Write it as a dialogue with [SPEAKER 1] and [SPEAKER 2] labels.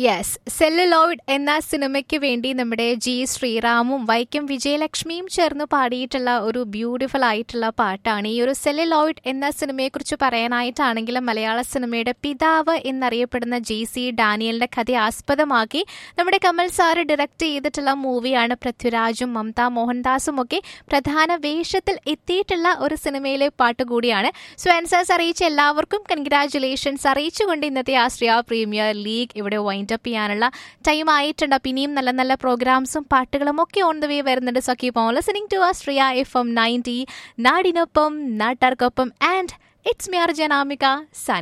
[SPEAKER 1] yes celluloid എന്ന സിനിമയ്ക്ക് വേണ്ടി നമ്മുടെ ജി ശ്രീറാമും വൈക്കം വിജയലക്ഷ്മിയും ചേർന്ന് പാടിയിട്ടുള്ള ഒരു ബ്യൂട്ടിഫുൾ ആയിട്ടുള്ള പാട്ടാണ് ഈ ഒരു സെല്ലുലോയിഡ് എന്ന സിനിമയെക്കുറിച്ച് പറയാനായിട്ടാണെങ്കിലും മലയാള സിനിമയുടെ പിതാവ് എന്നറിയപ്പെടുന്ന ജി സി ഡാനിയലിന്റെ കഥ ആസ്പദമാക്കി നമ്മുടെ കമൽ സാറ് ഡയറക്റ്റ് ചെയ്തിട്ടുള്ള മൂവിയാണ് പൃഥ്വിരാജും മമത മോഹൻദാസും ഒക്കെ പ്രധാന വേഷത്തിൽ എത്തിയിട്ടുള്ള ഒരു സിനിമയിലെ പാട്ട് കൂടിയാണ് സോ ആൻസേഴ്സ് അറിയിച്ച എല്ലാവർക്കും കൺഗ്രാറ്റുലേഷൻസ് അറിയിച്ചുകൊണ്ട് ഇന്നത്തെ ആശ്രിയ പ്രീമിയർ ലീഗ് ഇവിടെ വൈൻഡ് അപ്പ് ചെയ്യാനുള്ള ടൈം ആയിട്ടുണ്ട് അപ്പം ഇനിയും നല്ല നല്ല പ്രോഗ്രാംസും പാട്ടുകളും ഒക്കെ ഓൺ ദ വേ വരുന്നുണ്ട് so keep on listening to Ashriya F M ninety നാടിനൊപ്പം നാട്ടാർക്കൊപ്പം ആൻഡ് ഇറ്റ്സ് മി അർജനാമിക സൺ